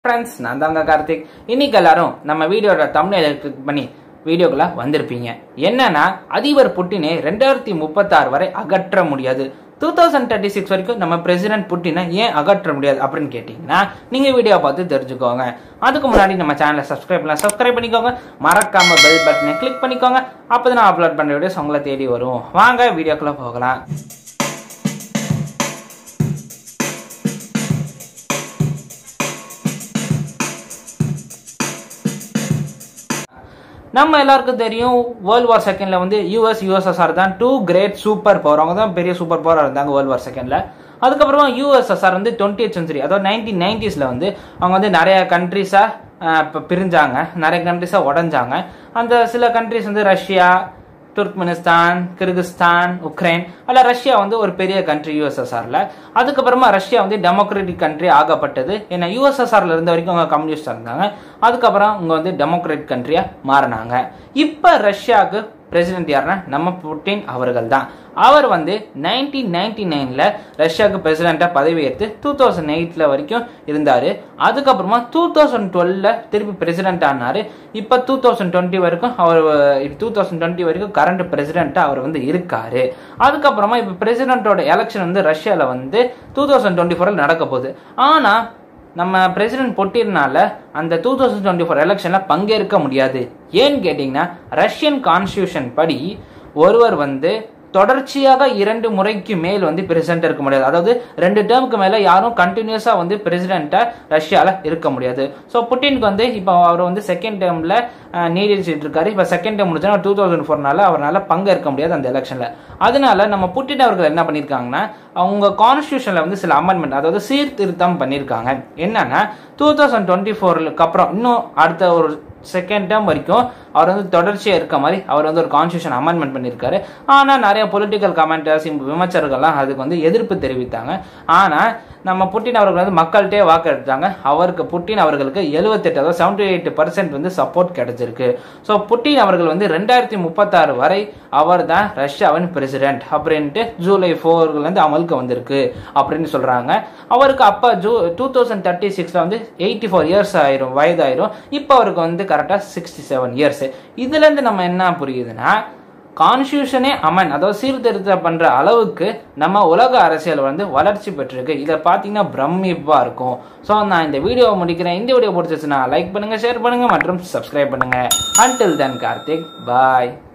friends நான் தாங்க கார்த்திக் இன்னைக்கு எல்லாரும் நம்ம வீடியோட தமிழை கிளிக் பண்ணி வீடியோக்குள்ள வந்திருப்பீங்க என்னன்னா அதிபர் புட்டினை ரெண்டாயிரத்தி முப்பத்தாறு வரை அகற்ற முடியாது டூ தௌசண்ட் தேர்ட்டி சிக்ஸ் வரைக்கும் நம்ம பிரசிடென்ட் புட்டினை ஏன் அகற்ற முடியாது அப்படின்னு கேட்டிங்கன்னா நீங்கள் வீடியோ பார்த்து தெரிஞ்சுக்கோங்க அதுக்கு முன்னாடி நம்ம சேனலை சப்ஸ்கிரைப் பண்ணலாம் சப்ஸ்கிரைப் பண்ணிக்கோங்க மறக்காம பெல் பட்டனை கிளிக் பண்ணிக்கோங்க அப்போ தான் நான் அப்லோட் பண்ணுற வீடியோஸ் உங்களை தேடி வரும் வாங்க வீடியோக்குள்ளே போகலாம் நம்ம எல்லாருக்கும் தெரியும் வேர்ல்டு வார் செகண்ட்ல வந்து யூஎஸ் யூஎஸ்எஸ்ஆர் தான் டூ கிரேட் சூப்பர் பவர் அவங்க தான் பெரிய சூப்பர் பவர் இருந்தாங்க வேர்ல்டு வார் செகண்ட்ல அதுக்கப்புறமா யூஎஸ்எஸ்ஆர் வந்து டுவெண்ட்டி சென்ச்சுரி அதாவது நைன்டீன் நைன்டிஸ்ல வந்து அவங்க வந்து நிறைய கண்ட்ரிஸா இப்போ பிரிஞ்சாங்க நிறைய கண்ட்ரிஸா உடஞ்சாங்க அந்த சில கண்ட்ரிஸ் வந்து ரஷ்யா துர்க்மெனிஸ்தான் கிர்கிஸ்தான் உக்ரைன் அல்ல ரஷ்யா வந்து ஒரு பெரிய கண்ட்ரி யூஎஸ்எஸ்ஆர்ல அதுக்கப்புறமா ரஷ்யா வந்து டெமோக்ராட்டிக் கண்ட்ரி ஆகப்பட்டது ஏன்னா யூஎஸ்எஸ்ஆர்ல இருந்த வரைக்கும் அவங்க கம்யூனிஸ்டா இருந்தாங்க அதுக்கப்புறம் இங்க வந்து டெமோக்ராட்டிக் கண்ட்ரியா மாறினாங்க இப்ப ரஷ்யாவுக்கு பிரசிடென்ட் யாருன்னா நம்ம புட்டின் அவர்கள் தான் அவர் வந்து நைன்டீன் நைன்டி நைன்ல ரஷ்யாவுக்கு பிரசிடென்டா பதவி ஏற்று டூ தௌசண்ட் எயிட்ல வரைக்கும் இருந்தாரு அதுக்கப்புறமா டூ தௌசண்ட் டுவெல்ல திருப்பி பிரசிடென்ட் ஆனாரு இப்ப டூ தௌசண்ட் டுவெண்ட்டி வரைக்கும் அவர் டூ தௌசண்ட் டுவெண்ட்டி வரைக்கும் கரண்ட் பிரசிடென்ட்டா அவர் வந்து இருக்காரு அதுக்கப்புறமா இப்ப பிரசிடென்ட்டோட எலெக்ஷன் வந்து ரஷ்யால வந்து டூ தௌசண்ட் டுவெண்ட்டி ஃபோர்ல நடக்க போகுது ஆனா நம்ம பிரசிடென்ட் பொட்டினால அந்த டூ தௌசண்ட் டுவெண்ட்டி ஃபோர் எலெக்ஷன்ல பங்கேற்க முடியாது ஏன்னு கேட்டீங்கன்னா ரஷ்யன் கான்ஸ்டியூஷன் படி ஒருவர் வந்து தொடர்ச்சியாக இரண்டு முறைக்கு மேல் வந்து பிரசிடென்ட் இருக்க முடியாது அதாவது ரெண்டு டேர்முக்கு மேல யாரும் கண்டினியூஸா வந்து பிரசிடென்ட்டா ரஷ்யால இருக்க முடியாது ஸோ புட்டினுக்கு வந்து இப்போ அவர் வந்து செகண்ட் டேர்ம்ல நீடிச்சிட்டு இருக்காரு இப்போ செகண்ட் டேர்ம் முடிச்சா டூ தௌசண்ட் ஃபோர்னால அவரால் பங்கேற்க முடியாது அந்த எலெக்ஷன்ல அதனால நம்ம புட்டின் அவர்கள் என்ன பண்ணியிருக்காங்கன்னா அவங்க கான்ஸ்டியூஷன்ல வந்து சில அமெண்ட்மெண்ட் அதாவது சீர்திருத்தம் பண்ணியிருக்காங்க என்னன்னா டூ தௌசண்ட் டுவெண்ட்டி ஃபோருக்கு அப்புறம் இன்னும் அடுத்த ஒரு செகண்ட் டேர்ம் வரைக்கும் அவர் வந்து தொடர்ச்சியாக இருக்க மாதிரி அவர் வந்து ஒரு கான்ஸ்டியூஷன் அமெண்ட்மெண்ட் பண்ணியிருக்காரு ஆனால் நிறைய பொலிட்டிக்கல் கமெண்டர்ஸ் விமர்சகர்கள்லாம் அதுக்கு வந்து எதிர்ப்பு தெரிவித்தாங்க ஆனால் நம்ம புட்டின் அவர்கள் வந்து மக்கள்கிட்டே வாக்கு எடுத்தாங்க அவருக்கு புட்டின் அவர்களுக்கு எழுபத்தெட்டு அதாவது செவன்டி எயிட் பர்சன்ட் வந்து சப்போர்ட் கிடைச்சிருக்கு ஸோ புட்டின் அவர்கள் வந்து ரெண்டாயிரத்தி முப்பத்தாறு வரை அவர் தான் ரஷ்யாவின் பிரசிடென்ட் அப்படின்ட்டு ஜூலை ஃபோர்லேருந்து அமலுக்கு வந்திருக்கு அப்படின்னு சொல்கிறாங்க அவருக்கு அப்போ ஜூ டூ தௌசண்ட் தேர்ட்டி சிக்ஸில் வந்து எயிட்டி ஃபோர் இயர்ஸ் ஆயிரும் வயதாயிரும் இப்போ அவருக்கு வந்து கரெக்டாக சிக்ஸ்டி செவன் இயர்ஸ் இதுலேருந்து நம்ம என்ன புரியுதுன்னா கான்ஸ்டியூஷனே அமன் அதாவது சீர்திருத்தம் பண்ற அளவுக்கு நம்ம உலக அரசியல் வந்து வளர்ச்சி பெற்றிருக்கு இதை பார்த்தீங்கன்னா பிரமிப்பா இருக்கும் ஸோ நான் இந்த வீடியோவை முடிக்கிறேன் இந்த வீடியோ பிடிச்சிச்சுன்னா லைக் பண்ணுங்க ஷேர் பண்ணுங்க மற்றும் சப்ஸ்கிரைப் பண்ணுங்க அன்டில் தென் கார்த்திக் பாய்